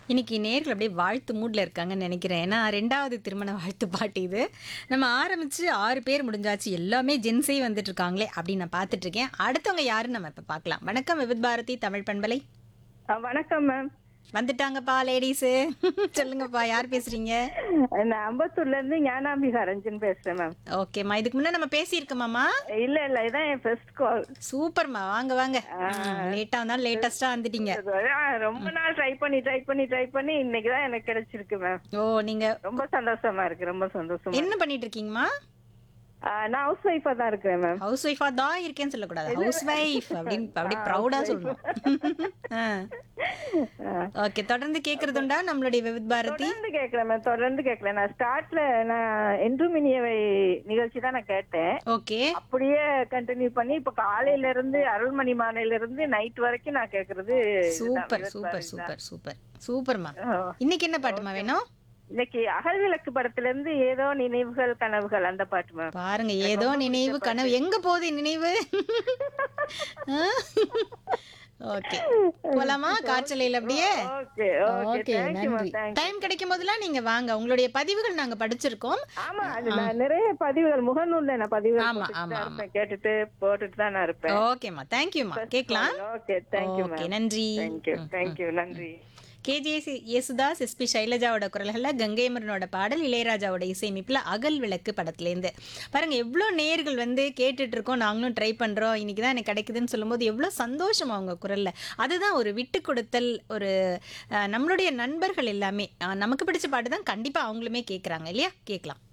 இன்னைக்கு நேர்கள் அப்படியே வாழ்த்து மூட்ல இருக்காங்கன்னு நினைக்கிறேன் ஏன்னா ரெண்டாவது திருமண வாழ்த்து பாட்டு இது நம்ம ஆரம்பிச்சு ஆறு பேர் முடிஞ்சாச்சு எல்லாமே ஜென்ஸே வந்துட்டு இருக்காங்களே அப்படின்னு நான் பார்த்துட்டு இருக்கேன் அடுத்தவங்க யாருன்னு நம்ம இப்ப பார்க்கலாம் வணக்கம் விவித் பாரதி தமிழ் பண்பலை ஆ, வணக்கம் மேம் வந்துட்டாங்கப்பா லேடிஸு சொல்லுங்கப்பா யார் பேசுறீங்க நான் அம்பத்தூர்ல இருந்து ஞானாம்பிகா ரஞ்சன் பேசுறேன் மேம் ஓகேம்மா இதுக்கு முன்னே நம்ம பேசியிருக்கோமாம்மா இல்ல இல்ல இதான் என் ஃபர்ஸ்ட் கால் சூப்பர்மா வாங்க வாங்க லேட்டா வந்தாலும் லேட்டஸ்டா வந்துட்டீங்க ரொம்ப நாள் ட்ரை பண்ணி ட்ரை பண்ணி ட்ரை பண்ணி இன்னைக்கு தான் எனக்கு கிடைச்சிருக்கு மேம் ஓ நீங்க ரொம்ப சந்தோஷமா இருக்கு ரொம்ப சந்தோஷமா என்ன பண்ணிட்டு இருக்கீங்கம்மா ஆ, நான் ஹவுஸ் ஒய்ஃபா தான் இருக்கிறேன் மேம் ஹவுஸ் ஒய்ஃபா தான் இருக்கேன்னு சொல்லக்கூடாது ஹவுஸ் ஒய்ஃப் அப்படின்னு அப்படி ப்ரௌடா சொல்லணும் ஓகே தொடர்ந்து கேக்குறது உண்டா நம்மளுடைய விவித் பாரதி தொடர்ந்து கேட்கல மேம் தொடர்ந்து கேட்கல நான் ஸ்டார்ட்ல நான் என்றுமினியவை நிகழ்ச்சி தான் நான் கேட்டேன் ஓகே அப்படியே கண்டினியூ பண்ணி இப்ப காலையில இருந்து அருள்மணி மாலையில இருந்து நைட் வரைக்கும் நான் கேக்குறது இதுதான், சூப்பர் விருது சூப்பர் பாரதி தான். சூப்பர் சூப்பர் சூப்பர்மா ஆ. இன்னைக்கு என்ன பாட்டுமா வேணும் இன்னைக்கு அகல் விளக்கு படத்துல இருந்து ஏதோ நினைவுகள் கனவுகள் அந்த பாட்டு மேம் பாருங்க ஏதோ நினைவு கனவு எங்க போகுது நினைவு ஓகே போலாமா காய்ச்சலையில் அப்படியே ஓகே ஓகே ஓகே தேங்க்யூ நன்றி மேம் தேங்க்யூ டைம் கிடைக்கும் போதெல்லாம் நீங்க வாங்க உங்களுடைய பதிவுகள் நாங்க படிச்சிருக்கோம் ஆமா அது நான் நிறைய பதிவுகள் முகநூல்ல நான் பதிவுகள் ஆமா, போட்டுட்டு ஆமா, தான் ஆமா. இருப்பேன் கேட்டுட்டு போட்டுட்டு தான் நான் இருப்பேன் ஓகேம்மா தேங்க்யூம்மா கேட்கலாம் ஓகே தேங்க்யூ ஓகே மேம் நன்றி தேங்க்யூ தேங்க்யூ நன்றி கேஜிஎஸ் யேசுதாஸ் எஸ்பி சைலஜாவோட குரல்கள்ல கங்கைமரனோட பாடல் இளையராஜாவோட இசையமைப்பில் அகல் விளக்கு படத்துலேருந்து பாருங்க எவ்வளோ நேர்கள் வந்து கேட்டுட்டு இருக்கோம் நாங்களும் ட்ரை பண்ணுறோம் இன்னைக்கு தான் எனக்கு கிடைக்குதுன்னு சொல்லும்போது எவ்வளோ சந்தோஷம் அவங்க குரல்ல அதுதான் ஒரு விட்டு கொடுத்தல் ஒரு அஹ், நம்மளுடைய நண்பர்கள் எல்லாமே அஹ், நமக்கு பிடிச்ச பாட்டு தான் கண்டிப்பாக அவங்களுமே கேட்குறாங்க இல்லையா கேட்கலாம்